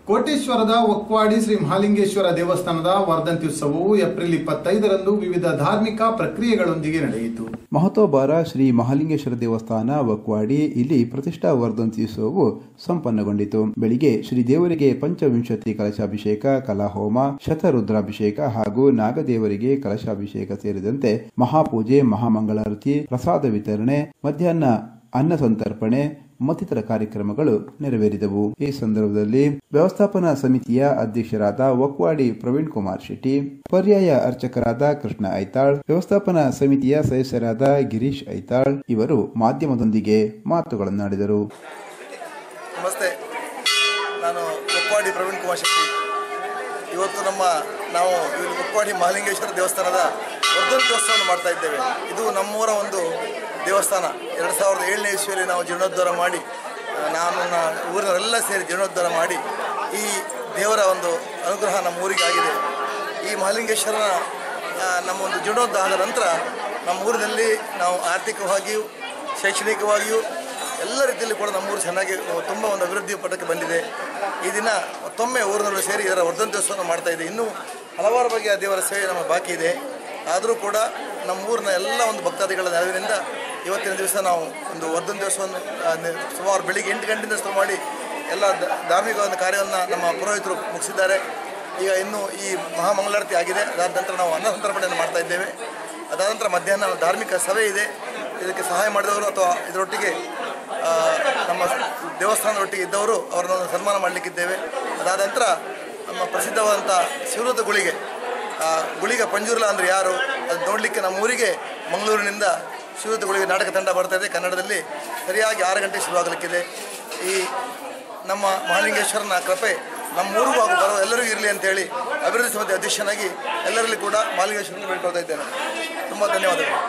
ಕೋಟೇಶ್ವರದ ಒಕ್ವಾಡಿ ಶ್ರೀ ಮಹಾಲಿಂಗೇಶ್ವರ ದೇವಸ್ಥಾನದ ವರ್ಧಂತ್ಯುತ್ಸವವು ಏಪ್ರಿಲ್ ಇಪ್ಪತ್ತೈದರಂದು ವಿವಿಧ ಧಾರ್ಮಿಕ ಪ್ರಕ್ರಿಯೆಗಳೊಂದಿಗೆ ನಡೆಯಿತು ಮಹತೋಬಾರ ಶ್ರೀ ಮಹಾಲಿಂಗೇಶ್ವರ ದೇವಸ್ಥಾನ ವಕ್ವಾಡಿ ಇಲ್ಲಿ ಪ್ರತಿಷ್ಠಾ ವರ್ಧಂತ್ಯುತ್ಸವವು ಸಂಪನ್ನಗೊಂಡಿತು ಬೆಳಿಗ್ಗೆ ಶ್ರೀ ದೇವರಿಗೆ ಪಂಚವಿಂಶತಿ ಕಲಶಾಭಿಷೇಕ ಕಲಾಹೋಮ ಶತರುದ್ರಾಭಿಷೇಕ ಹಾಗೂ ನಾಗದೇವರಿಗೆ ಕಲಶಾಭಿಷೇಕ ಸೇರಿದಂತೆ ಮಹಾಪೂಜೆ ಮಹಾಮಂಗಳಾರತಿ ಪ್ರಸಾದ ವಿತರಣೆ ಮಧ್ಯಾಹ್ನ ಅನ್ನ ಸಂತರ್ಪಣೆ ಮತ್ತಿತರ ಕಾರ್ಯಕ್ರಮಗಳು ನೆರವೇರಿದವು ಈ ಸಂದರ್ಭದಲ್ಲಿ ವ್ಯವಸ್ಥಾಪನಾ ಸಮಿತಿಯ ಅಧ್ಯಕ್ಷರಾದ ಒಕ್ವಾಡಿ ಪ್ರವೀಣ್ ಕುಮಾರ್ ಶೆಟ್ಟಿ ಪರ್ಯಾಯ ಅರ್ಚಕರಾದ ಕೃಷ್ಣ ಐತಾಳ್ ವ್ಯವಸ್ಥಾಪನಾ ಸಮಿತಿಯ ಸದಸ್ಯರಾದ ಗಿರೀಶ್ ಐತಾಳ್ ಇವರು ಮಾಧ್ಯಮದೊಂದಿಗೆ ಮಾತುಗಳನ್ನಾಡಿದರು ನಮಸ್ತೆ ನಾನು ಒಪ್ಪಾಡಿ ಪ್ರವೀಣ್ ಕುಮಾರ್ ಶೆಟ್ಟಿ ಇವತ್ತು ನಮ್ಮ ನಾವು ಇಲ್ಲಿ ಒಪ್ಪಾಡಿ ಮಹಾಲಿಂಗೇಶ್ವರ ದೇವಸ್ಥಾನದ ವರ್ಧಂತ್ಯೋತ್ಸವವನ್ನು ಮಾಡ್ತಾ ಇದ್ದೇವೆ ಇದು ನಮ್ಮೂರ ಒಂದು ದೇವಸ್ಥಾನ ಎರಡು ಸಾವಿರದ ಏಳನೇ ಇಸ್ವಿಯಲ್ಲಿ ನಾವು ಜೀರ್ಣೋದ್ಧಾರ ಮಾಡಿ ಆ, ನಾನು ನ- ಊರಿನವರೆಲ್ಲ ಸೇರಿ ಜೀರ್ಣೋದ್ಧಾರ ಮಾಡಿ ಈ ದೇವರ ಒಂದು ಅನುಗ್ರಹ ನಮ್ಮ ಊರಿಗೆ ಆಗಿದೆ ಈ ಮಹಾಲಿಂಗೇಶ್ವರನ ಆ, ನಮ್ಮ ಒಂದು ಜೀರ್ಣೋದ್ಧಾರದ ನಂತರ ನಮ್ಮ ಊರಿನಲ್ಲಿ ನಾವು ಆರ್ಥಿಕವಾಗಿಯೂ ಶೈಕ್ಷಣಿಕವಾಗಿಯೂ ಎಲ್ಲ ರೀತಿಯಲ್ಲಿ ಕೂಡ ನಮ್ಮೂರು ಚೆನ್ನಾಗಿ ತುಂಬ ಒಂದು ಅಭಿವೃದ್ಧಿ ಪಟ್ಟಕ್ಕೆ ಬಂದಿದೆ ಈ ದಿನ ಮತ್ತೊಮ್ಮೆ ಊರಿನಲ್ಲೂ ಸೇರಿ ಇದರ ವರ್ಧಂತ್ಯೋತ್ಸವವನ್ನು ಮಾಡ್ತಾ ಇದೆ ಇನ್ನೂ ಹಲವಾರು ಬಗೆಯ ದೇವರ ಸೇವೆ ನಮಗೆ ಬಾಕಿ ಇದೆ ಆದರೂ ಕೂಡ ನಮ್ಮೂರಿನ ಎಲ್ಲ ಒಂದು ಭಕ್ತಾದಿಗಳ ನೆರವಿನಿಂದ ಇವತ್ತಿನ ದಿವಸ ನಾವು ಒಂದು ವರ್ಧಂತ್ಯೋತ್ಸವವನ್ನು ಆ, ನೆ- ಸುಮಾರು ಬೆಳಿಗ್ಗೆ ಎಂಟು ಗಂಟೆಯಿಂದ ಶುರು ಮಾಡಿ ಎಲ್ಲ ದ- ಧಾರ್ಮಿಕ ಒಂದು ಕಾರ್ಯವನ್ನು ನಮ್ಮ ಪುರೋಹಿತರು ಮುಗಿಸಿದ್ದಾರೆ ಈಗ ಇನ್ನು ಈ ಮಹಾಮಂಗಳಾರತಿ ಆಗಿದೆ ಅದಾದ ನಂತರ ನಾವು ಅನ್ನ ಸಂತರ್ಪಣೆಯನ್ನು ಮಾಡ್ತಾ ಇದ್ದೇವೆ ಅದಾದ ನಂತರ ಮಧ್ಯಾಹ್ನ ಧಾರ್ಮಿಕ ಸಭೆ ಇದೆ ಇದಕ್ಕೆ ಸಹಾಯ ಮಾಡಿದವರು ಅಥವಾ ಇದರೊಟ್ಟಿಗೆ ಆ, ನಮ್ಮ ದೇವಸ್ಥಾನದೊಟ್ಟಿಗೆ ಇದ್ದವರು ಅವರನ್ನು ಸನ್ಮಾನ ಮಾಡಲಿಕ್ಕಿದ್ದೇವೆ ಅದಾದ ನಂತರ ನಮ್ಮ ಪ್ರಸಿದ್ಧವಾದಂಥ ಶಿವರುದ್ಧ ಗುಳಿಗೆ ಆ, ಗುಳಿಗ ಪಂಜುರ್ಲ ಅಂದರೆ ಯಾರು ಅದು ನೋಡಲಿಕ್ಕೆ ನಮ್ಮ ಊರಿಗೆ ಮಂಗಳೂರಿನಿಂದ ಶಿವರುದ್ಧ ಗುಳಿಗೆ ನಾಟಕ ತಂಡ ಬರ್ತಾ ಇದೆ ಕನ್ನಡದಲ್ಲಿ ಸರಿಯಾಗಿ ಆರು ಗಂಟೆ ಶುರುವಾಗಲಿಕ್ಕಿದೆ ಈ ನಮ್ಮ ಮಹಾಲಿಂಗೇಶ್ವರನ ಕೃಪೆ ನಮ್ಮೂರಿಗೂ ಹಾಗೂ ಬರೋ ಎಲ್ಲರಿಗೂ ಇರಲಿ ಅಂತೇಳಿ ಅಭಿವೃದ್ಧಿ ಸಮಿತಿ ಅಧ್ಯಕ್ಷನಾಗಿ ಎಲ್ಲರಲ್ಲಿ ಕೂಡ ಮಹಾಲಿಂಗೇಶ್ವರನ ಬೇಡ್ಕೊಳ್ತಾ ಇದ್ದೇನೆ ತುಂಬ ಧನ್ಯವಾದಗಳು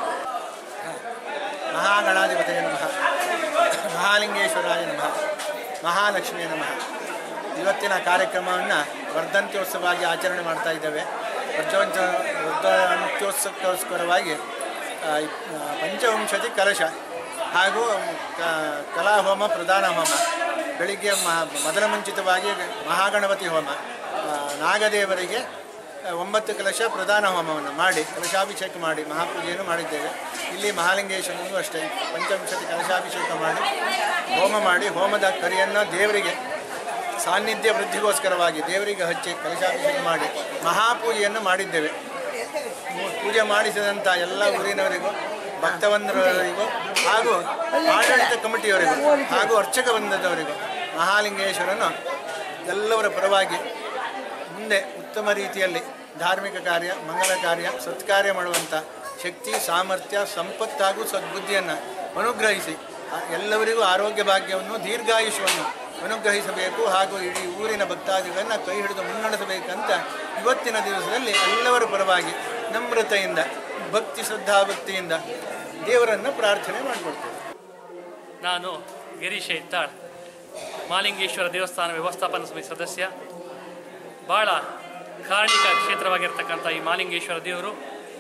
ಮಹಾಗಣಾಧಿಪತಿಗೆ ನಮಃ ಮಹಾಲಿಂಗೇಶ್ವರಾಯ ನಮಃ ಮಹಾಲಕ್ಷ್ಮಿಯ ನಮಃ ಇವತ್ತಿನ ಕಾರ್ಯಕ್ರಮವನ್ನು ವರ್ಧಂತ್ಯೋತ್ಸವವಾಗಿ ಆಚರಣೆ ಮಾಡ್ತಾ ಇದ್ದೇವೆ ವರ್ಧಂತ ವರ್ಧಂತ್ಯೋತ್ಸವಕ್ಕೋಸ್ಕರವಾಗಿ ಆ, ಇಪ್- ಆ, ಪಂಚವಿಂಶತಿ ಕಲಶ ಹಾಗೂ ಕ- ಕಲಾಹೋಮ ಪ್ರಧಾನ ಹೋಮ ಬೆಳಿಗ್ಗೆ ಮ ಮೊದಲ ಮುಂಚಿತವಾಗಿ ಮಹಾಗಣಪತಿ ಹೋಮ ಆ, ನಾಗದೇವರಿಗೆ ಆ, ಒಂಬತ್ತು ಕಲಶ ಪ್ರಧಾನ ಹೋಮವನ್ನು ಮಾಡಿ ಕಲಶಾಭಿಷೇಕ ಮಾಡಿ ಮಹಾಪೂಜೆಯನ್ನು ಮಾಡಿದ್ದೇವೆ ಇಲ್ಲಿ ಮಹಾಲಿಂಗೇಶ್ವರನಿಗೂ ಅಷ್ಟೇ ಪಂಚವಿಂಶತಿ ಕಲಶಾಭಿಷೇಕ ಮಾಡಿ ಹೋಮ ಮಾಡಿ ಹೋಮದ ಕರಿಯನ್ನು ದೇವರಿಗೆ ಸಾನ್ನಿಧ್ಯ ವೃದ್ಧಿಗೋಸ್ಕರವಾಗಿ ದೇವರಿಗೆ ಹಚ್ಚಿ ಕಲಶಾಭಿಷೇಕ ಮಾಡಿ ಮಹಾಪೂಜೆಯನ್ನು ಮಾಡಿದ್ದೇವೆ ಮೂ- ಪೂಜೆ ಮಾಡಿಸಿದಂಥ ಎಲ್ಲ ಊರಿನವರಿಗೂ ಭಕ್ತವಂದರವರಿಗೂ ಹಾಗೂ ಆಡಳಿತ ಕಮಿಟಿಯವರಿಗೂ ಹಾಗೂ ಅರ್ಚಕ ವೃಂದದವರಿಗೂ ಮಹಾಲಿಂಗೇಶ್ವರನು ಎಲ್ಲವರ ಪರವಾಗಿ ಮುಂದೆ ಉತ್ತಮ ರೀತಿಯಲ್ಲಿ ಧಾರ್ಮಿಕ ಕಾರ್ಯ ಮಂಗಲ ಕಾರ್ಯ ಸತ್ಕಾರ್ಯ ಮಾಡುವಂಥ ಶಕ್ತಿ ಸಾಮರ್ಥ್ಯ ಸಂಪತ್ತು ಹಾಗೂ ಸದ್ಬುದ್ಧಿಯನ್ನು ಅನುಗ್ರಹಿಸಿ ಆ ಎಲ್ಲರಿಗೂ ಆರೋಗ್ಯ ಭಾಗ್ಯವನ್ನು ದೀರ್ಘಾಯುಷ್ಯವನ್ನು ಅನುಗ್ರಹಿಸಬೇಕು ಹಾಗೂ ಇಡೀ ಊರಿನ ಭಕ್ತಾದಿಗಳನ್ನು ಕೈ ಹಿಡಿದು ಮುನ್ನಡೆಸಬೇಕಂತ ಇವತ್ತಿನ ದಿವಸದಲ್ಲಿ ಎಲ್ಲವರ ಪರವಾಗಿ ನಮ್ರತೆಯಿಂದ ಭಕ್ತಿ ಶ್ರದ್ಧಾಭಕ್ತಿಯಿಂದ ದೇವರನ್ನು ಪ್ರಾರ್ಥನೆ ಮಾಡಿಕೊಡ್ತೇವೆ ನಾನು ಗಿರೀಶ್ ಇತ್ತಾಳ್ ಮಾಲಿಂಗೇಶ್ವರ ದೇವಸ್ಥಾನ ವ್ಯವಸ್ಥಾಪನಾ ಸಮಿತಿ ಸದಸ್ಯ ಭಾಳ ಕಾರಣಿಕ ಕ್ಷೇತ್ರವಾಗಿರ್ತಕ್ಕಂಥ ಈ ಮಾಲಿಂಗೇಶ್ವರ ದೇವರು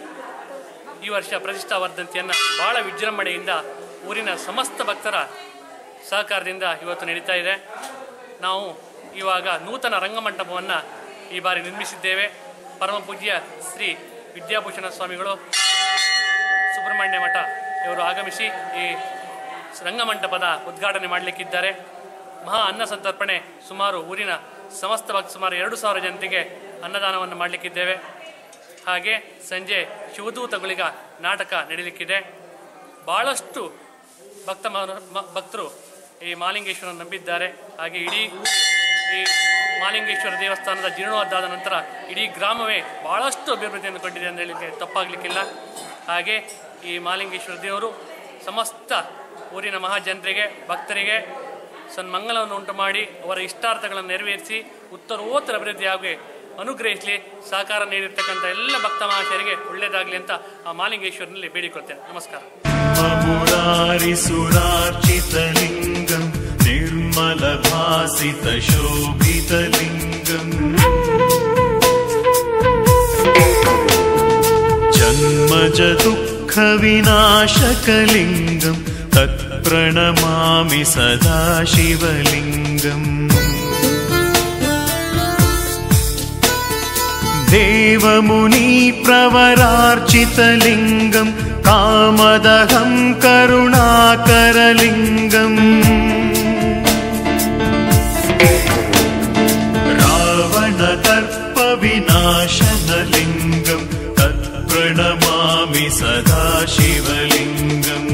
ಈ ವರ್ಷ ಪ್ರತಿಷ್ಠಾ ವರ್ಧಂತಿಯನ್ನು ಭಾಳ ವಿಜೃಂಭಣೆಯಿಂದ ಊರಿನ ಸಮಸ್ತ ಭಕ್ತರ ಸಹಕಾರದಿಂದ ಇವತ್ತು ನಡೀತಾ ಇದೆ ನಾವು ಇವಾಗ ನೂತನ ರಂಗಮಂಟಪವನ್ನು ಈ ಬಾರಿ ನಿರ್ಮಿಸಿದ್ದೇವೆ ಪರಮ ಪೂಜ್ಯ ಶ್ರೀ ವಿದ್ಯಾಭೂಷಣ ಸ್ವಾಮಿಗಳು ಸುಬ್ರಹ್ಮಣ್ಯ ಮಠ ಇವರು ಆಗಮಿಸಿ ಈ ರಂಗಮಂಟಪದ ಉದ್ಘಾಟನೆ ಮಾಡಲಿಕ್ಕಿದ್ದಾರೆ ಮಹಾ ಅನ್ನ ಸಂತರ್ಪಣೆ ಸುಮಾರು ಊರಿನ ಸಮಸ್ತ ಭಕ್ತ ಸುಮಾರು ಎರಡು ಸಾವಿರ ಜನತೆಗೆ ಅನ್ನದಾನವನ್ನು ಮಾಡಲಿಕ್ಕಿದ್ದೇವೆ ಹಾಗೆ ಸಂಜೆ ಶಿವದೂತಗಳಿಗ ನಾಟಕ ನಡೀಲಿಕ್ಕಿದೆ ಭಾಳಷ್ಟು ಭಕ್ತ ಮ- ಮ- ಭಕ್ತರು ಈ ಮಾಲಿಂಗೇಶ್ವರನ ನಂಬಿದ್ದಾರೆ ಹಾಗೆ ಇಡೀ ಊರು ಈ ಮಾಲಿಂಗೇಶ್ವರ ದೇವಸ್ಥಾನದ ಜೀರ್ಣೋದ್ಧಾರದ ನಂತರ ಇಡೀ ಗ್ರಾಮವೇ ಭಾಳಷ್ಟು ಅಭಿವೃದ್ಧಿಯನ್ನು ಕಂಡಿದೆ ಅಂತ ಹೇಳಲಿಕ್ಕೆ ತಪ್ಪಾಗಲಿಕ್ಕಿಲ್ಲ ಹಾಗೆ ಈ ಮಾಲಿಂಗೇಶ್ವರ ದೇವರು ಸಮಸ್ತ ಊರಿನ ಮಹಾಜನರಿಗೆ ಭಕ್ತರಿಗೆ ಸನ್ಮಂಗಲವನ್ನು ಉಂಟು ಮಾಡಿ ಅವರ ಇಷ್ಟಾರ್ಥಗಳನ್ನು ನೆರವೇರಿಸಿ ಉತ್ತರೋತ್ತರ ಅಭಿವೃದ್ಧಿ ಆಗಿ ಅನುಗ್ರಹಿಸಲಿ ಸಹಕಾರ ನೀಡಿರ್ತಕ್ಕಂಥ ಎಲ್ಲ ಭಕ್ತ ಮಹಾಶಯರಿಗೆ ಒಳ್ಳೆಯದಾಗಲಿ ಅಂತ ಆ ಮಾಲಿಂಗೇಶ್ವರನಲ್ಲಿ ಬೇಡಿಕೊಳ್ತೇನೆ ನಮಸ್ಕಾರ ममुरारिसुरार्चितलिङ्गम् निर्मलभासितशोभितलिङ्गम् जन्मज दुःखविनाशकलिङ्गम् तत्प्रणमामि सदा शिवलिङ्गम् देवमुनिप्रवरार्चितलिङ्गं कामदहं करुणाकरलिङ्गम् रावणदर्पविनाशनलिङ्गं तत्प्रणमामि सदा शिवलिङ्गम्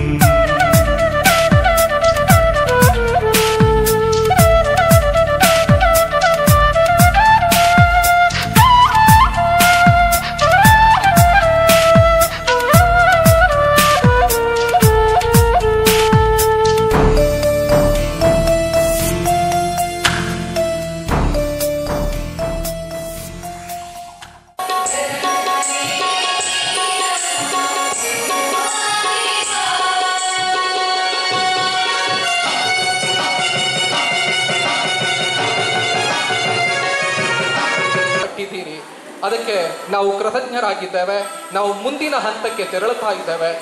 ಕಟ್ಟಿದ್ದೀರಿ ಅದಕ್ಕೆ ನಾವು ಕೃತಜ್ಞರಾಗಿದ್ದೇವೆ ನಾವು ಮುಂದಿನ ಹಂತಕ್ಕೆ ತೆರಳುತ್ತಾ ಇದ್ದೇವೆ